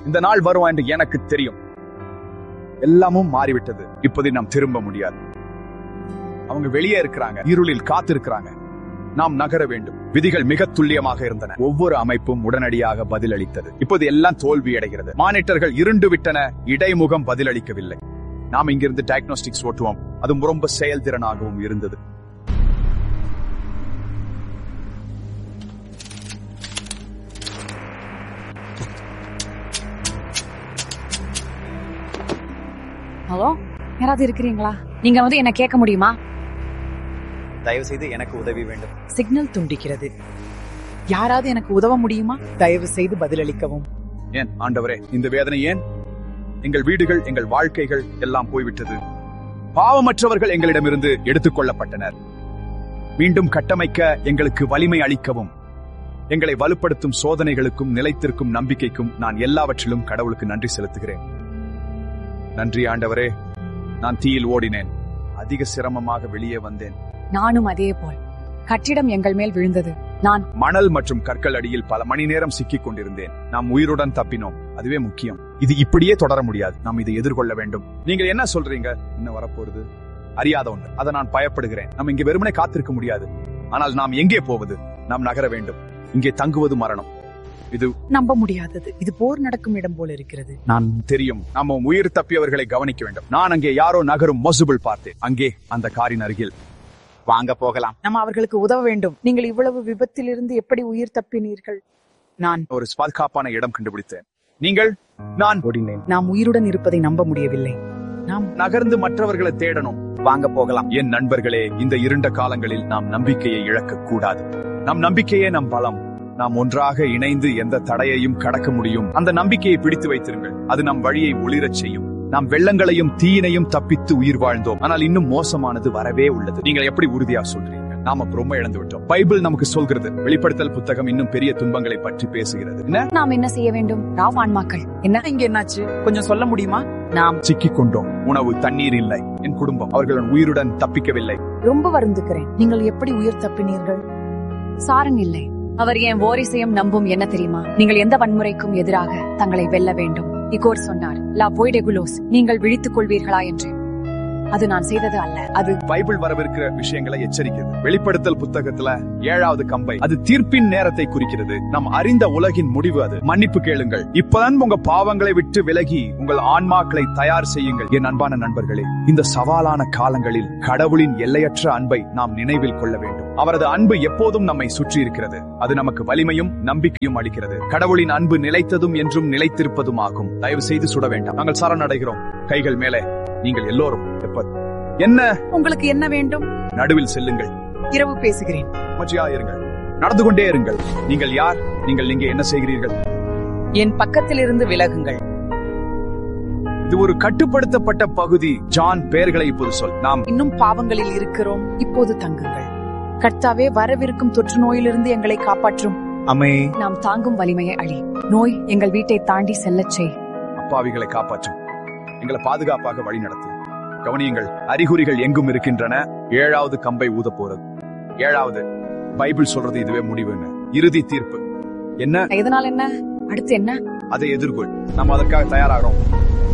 இந்த நாள் வரும் என்று எனக்கு தெரியும் எல்லாமும் மாறிவிட்டது இப்போதை நாம் திரும்ப முடியாது அவங்க வெளியே இருக்கிறாங்க இருளில் காத்திருக்கிறாங்க நாம் நகர வேண்டும் விதிகள் மிக துல்லியமாக இருந்தன ஒவ்வொரு அமைப்பும் உடனடியாக பதிலளித்தது இப்போது எல்லாம் தோல்வி அடைகிறது மானிட்டர்கள் இருண்டு விட்டன இடைமுகம் பதிலளிக்கவில்லை நாம் இங்கிருந்து டயக்னோஸ்டிக்ஸ் ஓட்டுவோம் அது ரொம்ப செயல்திறனாகவும் இருந்தது ஹலோ யாராவது இருக்கிறீங்களா நீங்க வந்து என்ன கேட்க முடியுமா தயவு செய்து எனக்கு உதவி வேண்டும் சிக்னல் துண்டிக்கிறது யாராவது எனக்கு உதவ முடியுமா தயவு செய்து பதிலளிக்கவும் ஏன் ஆண்டவரே இந்த வேதனை ஏன் எங்கள் வீடுகள் எங்கள் வாழ்க்கைகள் எல்லாம் போய்விட்டது பாவமற்றவர்கள் எங்களிடமிருந்து எடுத்துக் கொள்ளப்பட்டனர் மீண்டும் கட்டமைக்க எங்களுக்கு வலிமை அளிக்கவும் எங்களை வலுப்படுத்தும் சோதனைகளுக்கும் நிலைத்திருக்கும் நம்பிக்கைக்கும் நான் எல்லாவற்றிலும் கடவுளுக்கு நன்றி செலுத்துகிறேன் நன்றி ஆண்டவரே நான் தீயில் ஓடினேன் அதிக சிரமமாக வெளியே வந்தேன் நானும் அதே போல் கட்டிடம் எங்கள் மேல் விழுந்தது நான் மணல் மற்றும் கற்கள் அடியில் பல மணி நேரம் சிக்கிக் கொண்டிருந்தேன் நாம் உயிருடன் தப்பினோம் அதுவே முக்கியம் இது இப்படியே தொடர முடியாது நாம் இதை எதிர்கொள்ள வேண்டும் நீங்கள் என்ன சொல்றீங்க என்ன வரப்போறது அறியாத ஒன்று அதை நான் பயப்படுகிறேன் நாம் இங்கே வெறுமனே காத்திருக்க முடியாது ஆனால் நாம் எங்கே போவது நாம் நகர வேண்டும் இங்கே தங்குவது மரணம் இது நம்ப முடியாதது இது போர் நடக்கும் இடம் போல இருக்கிறது நான் தெரியும் நாம உயிர் தப்பியவர்களை கவனிக்க வேண்டும் நான் அங்கே யாரோ நகரும் மொசுபிள் பார்த்தேன் அங்கே அந்த காரின் அருகில் வாங்க போகலாம் நம்ம அவர்களுக்கு உதவ வேண்டும் நீங்கள் இவ்வளவு விபத்திலிருந்து எப்படி உயிர் தப்பினீர்கள் நான் ஒரு பாதுகாப்பான இடம் கண்டுபிடித்தேன் நீங்கள் நான் ஓடினேன் நாம் உயிருடன் இருப்பதை நம்ப முடியவில்லை நாம் நகர்ந்து மற்றவர்களை தேடணும் வாங்க போகலாம் என் நண்பர்களே இந்த இருண்ட காலங்களில் நாம் நம்பிக்கையை இழக்க கூடாது நம் நம்பிக்கையே நம் பலம் நாம் ஒன்றாக இணைந்து எந்த தடையையும் கடக்க முடியும் அந்த நம்பிக்கையை பிடித்து வைத்திருங்கள் அது நம் வழியை ஒளிரச் செய்யும் நாம் வெள்ளங்களையும் தீயினையும் தப்பித்து உயிர் வாழ்ந்தோம் ஆனால் இன்னும் மோசமானது வரவே உள்ளது நீங்கள் எப்படி உறுதியா சொல்றீங்க நாம அப்ப ரொம்ப இழந்து விட்டோம் பைபிள் நமக்கு சொல்கிறது வெளிப்படுத்தல் புத்தகம் இன்னும் பெரிய துன்பங்களை பற்றி பேசுகிறது என்ன நாம் என்ன செய்ய வேண்டும் ராவ் ஆன்மாக்கள் என்ன இங்க என்னாச்சு கொஞ்சம் சொல்ல முடியுமா நாம் சிக்கிக் கொண்டோம் உணவு தண்ணீர் இல்லை என் குடும்பம் அவர்கள் உயிருடன் தப்பிக்கவில்லை ரொம்ப வருந்துகிறேன் நீங்கள் எப்படி உயிர் தப்பினீர்கள் சாரன் இல்லை அவர் என் ஓரிசையும் நம்பும் என்ன தெரியுமா நீங்கள் எந்த வன்முறைக்கும் எதிராக தங்களை வெல்ல வேண்டும் இகோர் சொன்னார் லா போய்டெகுலோஸ் நீங்கள் விழித்துக் கொள்வீர்களா என்று அது நான் செய்தது அல்ல அது பைபிள் வரவிருக்கிற விஷயங்களை எச்சரிக்கிறது வெளிப்படுத்தல் புத்தகத்துல ஏழாவது கம்பை அது தீர்ப்பின் நேரத்தை குறிக்கிறது நாம் அறிந்த உலகின் முடிவு அது மன்னிப்பு கேளுங்கள் இப்பதான் உங்க பாவங்களை விட்டு விலகி உங்கள் ஆன்மாக்களை தயார் செய்யுங்கள் என் அன்பான நண்பர்களே இந்த சவாலான காலங்களில் கடவுளின் எல்லையற்ற அன்பை நாம் நினைவில் கொள்ள வேண்டும் அவரது அன்பு எப்போதும் நம்மை சுற்றி இருக்கிறது அது நமக்கு வலிமையும் நம்பிக்கையும் அளிக்கிறது கடவுளின் அன்பு நிலைத்ததும் என்றும் நிலைத்திருப்பதும் ஆகும் தயவு செய்து சுட வேண்டாம் நாங்கள் சரணடைகிறோம் கைகள் மேலே நீங்கள் எல்லோரும் எப்ப என்ன உங்களுக்கு என்ன வேண்டும் நடுவில் செல்லுங்கள் இரவு பேசுகிறேன் மச்சியா இருங்கள் நடந்து கொண்டே இருங்கள் நீங்கள் யார் நீங்கள் இங்கே என்ன செய்கிறீர்கள் என் பக்கத்திலிருந்து விலகுங்கள் இது ஒரு கட்டுப்படுத்தப்பட்ட பகுதி ஜான் பெயர்களை இப்போது சொல் நாம் இன்னும் பாவங்களில் இருக்கிறோம் இப்போது தங்குங்கள் கர்த்தாவே வரவிருக்கும் தொற்று நோயிலிருந்து எங்களை காப்பாற்றும் அம்மே நாம் தாங்கும் வலிமையை அழி நோய் எங்கள் வீட்டை தாண்டி செல்லச் செய் அப்பாவிகளை காப்பாற்றும் எங்களை பாதுகாப்பாக வழி நடத்து கவனியுங்கள் அறிகுறிகள் எங்கும் இருக்கின்றன ஏழாவது கம்பை ஊத போறது ஏழாவது பைபிள் சொல்றது இதுவே முடிவுன்னு இறுதி தீர்ப்பு என்ன இதனால் என்ன அடுத்து என்ன அதை எதிர்கொள் நாம் அதற்காக தயாராகிறோம்